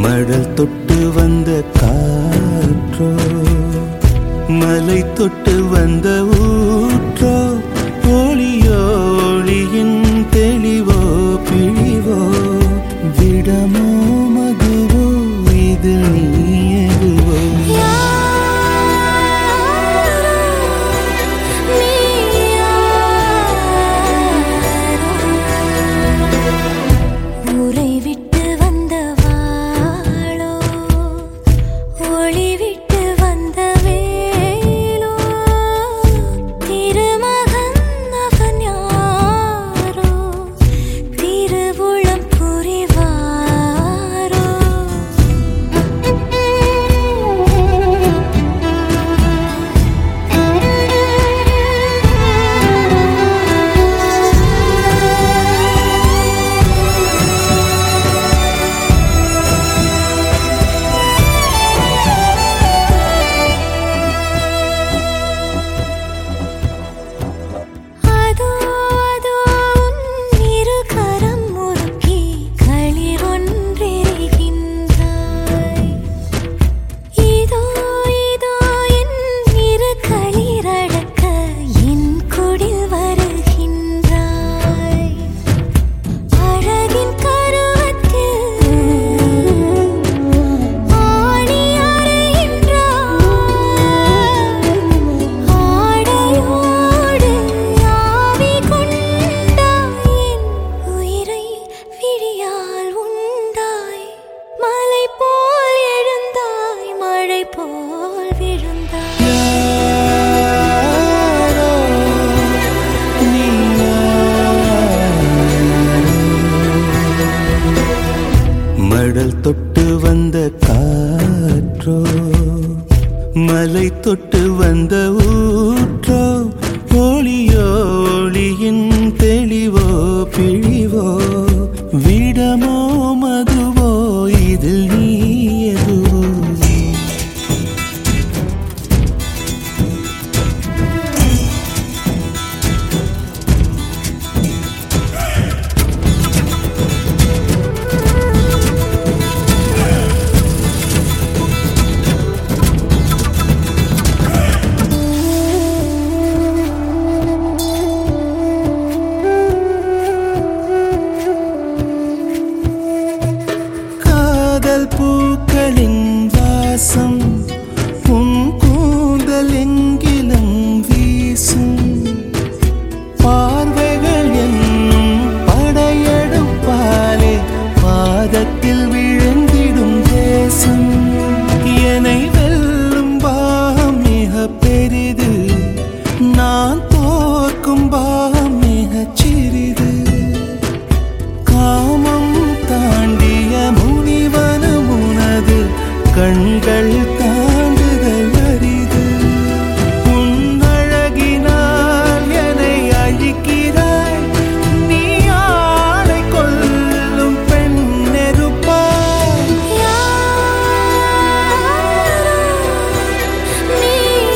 மடல் தொட்டு வந்த காற்றோ மலை தொட்டு வந்த ஊற்றோ ஒளியோ ஒளியின் தெளிவோ பிழிவோ விடமோ மதுவோ இது நீ எதுவோ ஊரை விட்டு வந்த வாளோ ஒளி விட்டு வந்த வேலோ திருமகன் அவன் யாரோ திருவுளம் புரிவாரோ அதோ அதோ உன் இரு கரம் முறுக்கி களிரொன்றெரிகின்றாய் இதோ இதோ என் இரு களிரடக்க என் குடில் வருகின்றாய் அழகின் கருவத்தில் ஆணி அறைகின்றாய் ஆடையோடு ஆவி கொண்டாய் என் உயிரை விழியால் உண்டாய் மலை போல் எழுந்தாய் மழை போல் விழுந்தாய் யாரோ நீ மடல் தொட்டு வந்த காற்றோ மலை தொட்டு வந்த ஊற்றோ ஒளியோ ஒளியின் தெளிவோ பிழிவோ விடமோ மதுவோ இதில் நீ எதுவோ காதல் பூக்களின் வாசம் உன் கூந்தல் எங்கிலும் வீசும் பார்வைகள் என்னும் படையெடுப்பாலே பாதத்தில் விழுந்திடும் தேசம் என்னை வெல்லும் பாகம் மிக பெரிது நான் தோற்கும் பாகம் மிகச் சிறிது காமம் தாண்டிய முனிவனும் உனது கண்கள் தாண்டுதல் அரிது உன் அழகினால் என்னை அழிக்கிறாய் நீ ஆளை கொல்லும் பெண் நெருப்பாய் யாரோ நீ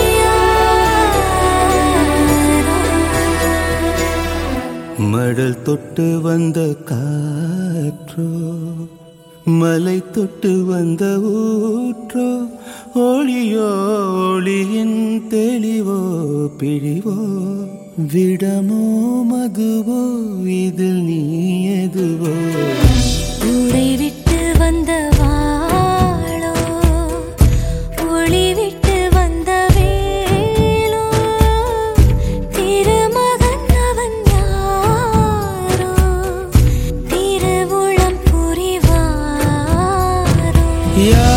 யாரோ மடல் தொட்டு வந்த காற்றோ மலை தொட்டு வந்த ஊற்றோ ஒளியோ ஒளியின் தெளிவோ பிழிவோ விடமோ மதுவோ இதில் நீ எதுவோ ஊரை விட்டு வந்த வாளோ ஒளி விட்டு வந்த வேலோ திருமகன் அவன் யாரோ திருவுளம் புரிவாரோ யா